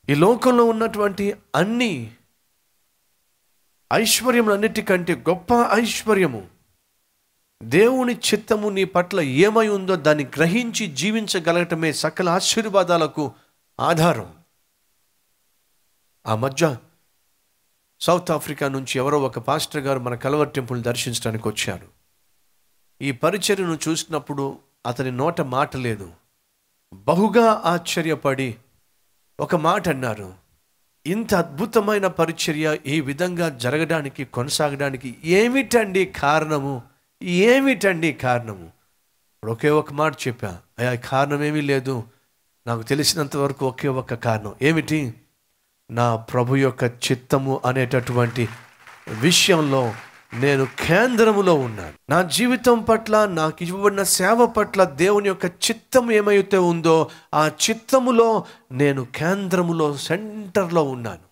ఈ లోకంలో ఉన్నటువంటి అన్ని ఐశ్వర్యములన్నిటికంటే గొప్ప ఐశ్వర్యము దేవుని చిత్తము నీ పట్ల ఏమై ఉందో దాన్ని గ్రహించి జీవించగలగటమే సకల ఆశీర్వాదాలకు ఆధారం ఆ మధ్య సౌత్ ఆఫ్రికా నుంచి ఎవరో ఒక పాస్టర్ గారు మన కలవర్ టెంపుల్ దర్శించడానికి వచ్చారు ఈ పరిచర్యను చూసినప్పుడు అతని నోట మాట లేదు బహుగా ఆశ్చర్యపడి ఒక మాట అన్నారు ఇంత అద్భుతమైన పరిచర్య ఈ విధంగా జరగడానికి కొనసాగడానికి ఏమిటండి కారణము ఏమిటండి కారణము ఇప్పుడు ఒకే ఒక మాట చెప్పా అయ్యా కారణం ఏమీ లేదు నాకు తెలిసినంత వరకు ఒకే ఒక కారణం ఏమిటి నా ప్రభు యొక్క చిత్తము అనేటటువంటి విషయంలో నేను కేంద్రములో ఉన్నాను నా జీవితం పట్ల నాకు ఇవ్వబడిన సేవ పట్ల దేవుని యొక్క చిత్తం ఏమైతే ఉందో ఆ చిత్తములో నేను కేంద్రములో సెంటర్లో ఉన్నాను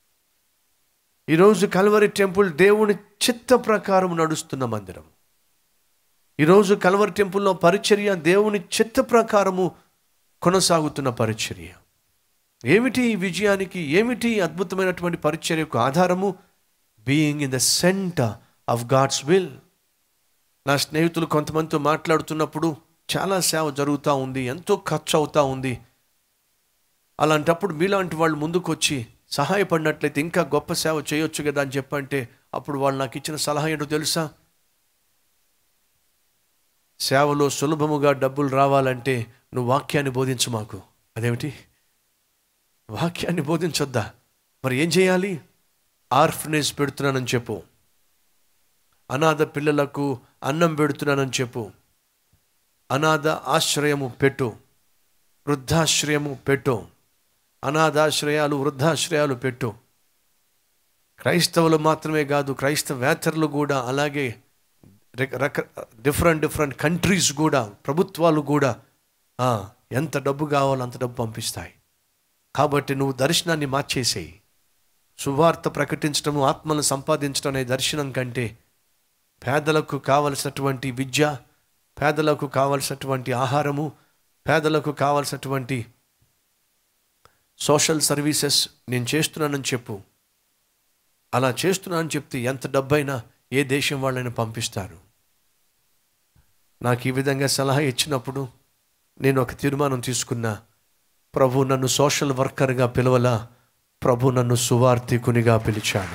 ఈరోజు కల్వరి టెంపుల్ దేవుని చిత్త ప్రకారం నడుస్తున్న మందిరం ఈరోజు కల్వరి టెంపుల్లో పరిచర్య దేవుని చిత్త ప్రకారము కొనసాగుతున్న పరిచర్య ఏమిటి ఈ విజయానికి ఏమిటి ఈ అద్భుతమైనటువంటి పరిచర్యకు ఆధారము being in the centre of God's will నా స్నేహితులు కొంతమందితో మాట్లాడుతున్నప్పుడు చాలా సేవ జరుగుతూ ఉంది ఎంతో ఖర్చు అవుతూ ఉంది అలాంటప్పుడు మీలాంటి వాళ్ళు ముందుకు వచ్చి సహాయపడినట్లయితే ఇంకా గొప్ప సేవ చేయొచ్చు కదా అని చెప్పంటే అప్పుడు వాళ్ళు నాకు ఇచ్చిన సలహా ఏంటో తెలుసా సేవలో సులభముగా డబ్బులు రావాలంటే నువ్వు వాక్యాన్ని బోధించు మాకు అదేమిటి వాక్యాన్ని బోధించొద్దా మరి ఏం చేయాలి ఆర్ఫనేజ్ పెడుతున్నానని చెప్పు అనాథ పిల్లలకు అన్నం పెడుతున్నానని చెప్పు అనాథ ఆశ్రయము పెట్టు వృద్ధాశ్రయము పెట్టు అనాథాశ్రయాలు వృద్ధాశ్రయాలు పెట్టు క్రైస్తవులు మాత్రమే కాదు క్రైస్తవేతరులు కూడా అలాగే రక- రక డిఫరెంట్ డిఫరెంట్ కంట్రీస్ కూడా ప్రభుత్వాలు కూడా ఆ, ఎంత డబ్బు కావాలో అంత డబ్బు పంపిస్తాయి కాబట్టి నువ్వు దర్శనాన్ని మార్చేసేయి సువార్త ప్రకటించడము ఆత్మను సంపాదించడం అనే దర్శనం కంటే పేదలకు కావలసినటువంటి విద్య పేదలకు కావలసినటువంటి ఆహారము పేదలకు కావలసినటువంటి సోషల్ సర్వీసెస్ నేను చేస్తున్నానని చెప్పు అలా చేస్తున్నానని చెప్తే ఎంత డబ్బైనా ఏ దేశం వాళ్ళైనా పంపిస్తారు నాకు ఈ విధంగా సలహా ఇచ్చినప్పుడు నేను ఒక తీర్మానం తీసుకున్నా ప్రభు నన్ను సోషల్ వర్కర్గా పిలవలా ప్రభు నన్ను సువార్థికునిగా పిలిచాడు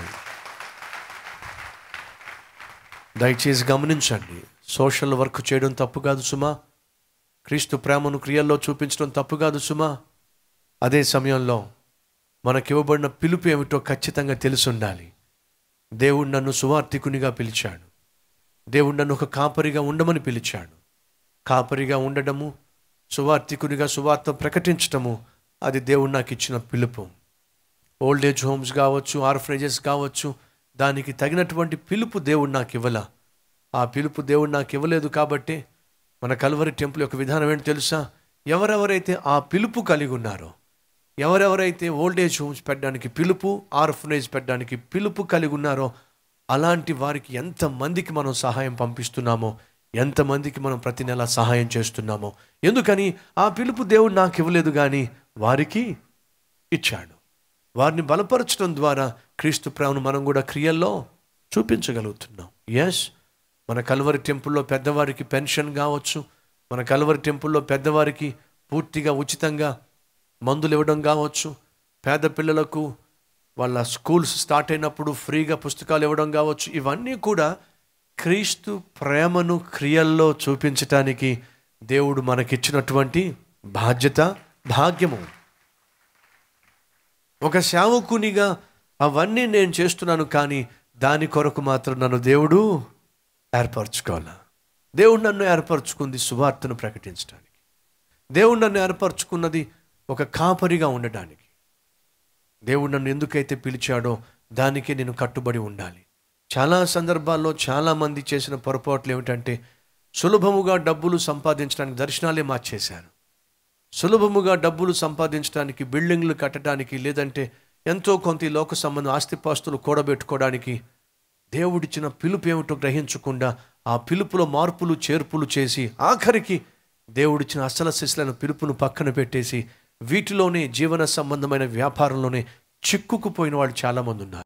దయచేసి గమనించండి సోషల్ వర్క్ చేయడం తప్పు కాదు సుమా క్రీస్తు ప్రేమను క్రియల్లో చూపించడం తప్పు కాదు సుమా అదే సమయంలో మనకి ఇవ్వబడిన పిలుపు ఏమిటో ఖచ్చితంగా తెలిసి ఉండాలి దేవుడు నన్ను సువార్థికునిగా పిలిచాడు దేవుడు నన్ను ఒక కాపరిగా ఉండమని పిలిచాడు కాపరిగా ఉండడము సువార్థికునిగా సువార్త ప్రకటించటము అది దేవుడు నాకు ఇచ్చిన పిలుపు ఓల్డ్ ఏజ్ హోమ్స్ కావచ్చు ఆర్ఫనేజెస్ కావచ్చు దానికి తగినటువంటి పిలుపు దేవుడు నాకు ఇవ్వలా ఆ పిలుపు దేవుడు నాకు ఇవ్వలేదు కాబట్టి మన కల్వరి టెంపుల్ యొక్క విధానం ఏంటి తెలుసా ఎవరెవరైతే ఆ పిలుపు కలిగి ఉన్నారో ఎవరెవరైతే ఓల్డ్ ఏజ్ హోమ్స్ పెట్టడానికి పిలుపు ఆర్ఫనేజ్ పెట్టడానికి పిలుపు కలిగి ఉన్నారో అలాంటి వారికి ఎంతమందికి మనం సహాయం పంపిస్తున్నామో ఎంతమందికి మనం ప్రతి నెల సహాయం చేస్తున్నామో ఎందుకని ఆ పిలుపు దేవుడు నాకు ఇవ్వలేదు కానీ వారికి ఇచ్చాడు వారిని బలపరచడం ద్వారా క్రీస్తు ప్రేమను మనం కూడా క్రియల్లో చూపించగలుగుతున్నాం ఎస్ మన కల్వరి టెంపుల్లో పెద్దవారికి పెన్షన్ కావచ్చు మన కల్వరి టెంపుల్లో పెద్దవారికి పూర్తిగా ఉచితంగా మందులు ఇవ్వడం కావచ్చు పేద పిల్లలకు వాళ్ళ స్కూల్స్ స్టార్ట్ అయినప్పుడు ఫ్రీగా పుస్తకాలు ఇవ్వడం కావచ్చు ఇవన్నీ కూడా క్రీస్తు ప్రేమను క్రియల్లో చూపించటానికి దేవుడు మనకిచ్చినటువంటి బాధ్యత భాగ్యము ఒక సేవకునిగా అవన్నీ నేను చేస్తున్నాను కానీ దాని కొరకు మాత్రం నన్ను దేవుడు ఏర్పరచుకోవాలా దేవుడు నన్ను ఏర్పరచుకుంది సువార్తను ప్రకటించడానికి దేవుడు నన్ను ఏర్పరచుకున్నది ఒక కాపరిగా ఉండడానికి దేవుడు నన్ను ఎందుకైతే పిలిచాడో దానికే నేను కట్టుబడి ఉండాలి చాలా సందర్భాల్లో చాలామంది చేసిన పొరపాట్లు ఏమిటంటే సులభముగా డబ్బులు సంపాదించడానికి దర్శనాలే మార్చేశారు సులభముగా డబ్బులు సంపాదించడానికి బిల్డింగ్లు కట్టడానికి లేదంటే ఎంతో కొంత ఈ లోక సంబంధం ఆస్తిపాస్తులు కూడబెట్టుకోవడానికి దేవుడిచ్చిన పిలుపు ఏమిటో గ్రహించకుండా ఆ పిలుపులో మార్పులు చేర్పులు చేసి ఆఖరికి దేవుడిచ్చిన అసల శిశులను పిలుపును పక్కన పెట్టేసి వీటిలోనే జీవన సంబంధమైన వ్యాపారంలోనే చిక్కుకుపోయిన వాళ్ళు చాలామంది ఉన్నారు